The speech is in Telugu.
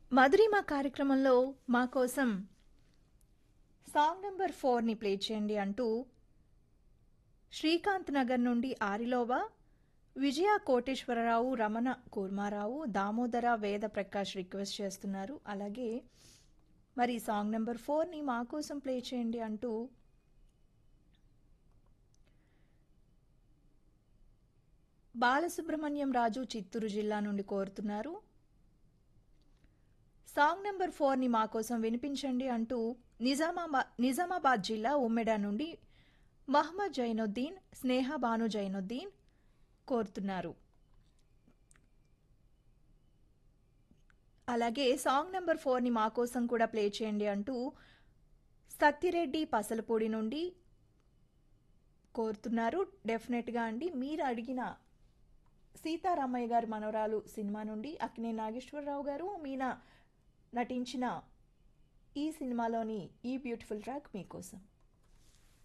మధురిమ కార్యక్రమంలో మా కోసం సాంగ్ నెంబర్ ఫోర్ని ప్లే చేయండి అంటూ శ్రీకాంత్ నగర్ నుండి ఆరిలోవా విజయ కోటేశ్వరరావు రమణ కూర్మారావు దామోదర వేద ప్రకాష్ రిక్వెస్ట్ చేస్తున్నారు అలాగే మరి సాంగ్ నెంబర్ ఫోర్ని మా కోసం ప్లే చేయండి అంటూ బాలసుబ్రహ్మణ్యం రాజు చిత్తూరు జిల్లా నుండి కోరుతున్నారు సాంగ్ నెంబర్ ఫోర్ని మా కోసం వినిపించండి అంటూ నిజామాబాద్ నిజామాబాద్ జిల్లా ఉమ్మెడ నుండి మహమ్మద్ జైనుద్దీన్ స్నేహ బాను జైనుద్దీన్ కోరుతున్నారు అలాగే సాంగ్ నెంబర్ ఫోర్ని మా కోసం కూడా ప్లే చేయండి అంటూ సత్తిరెడ్డి పసలపూడి నుండి కోరుతున్నారు డెఫినెట్గా అండి మీరు అడిగిన సీతారామయ్య గారి మనవరాలు సినిమా నుండి అక్కినే నాగేశ్వరరావు గారు మీనా నటించిన ఈ సినిమాలోని ఈ బ్యూటిఫుల్ ట్రాక్ మీకోసం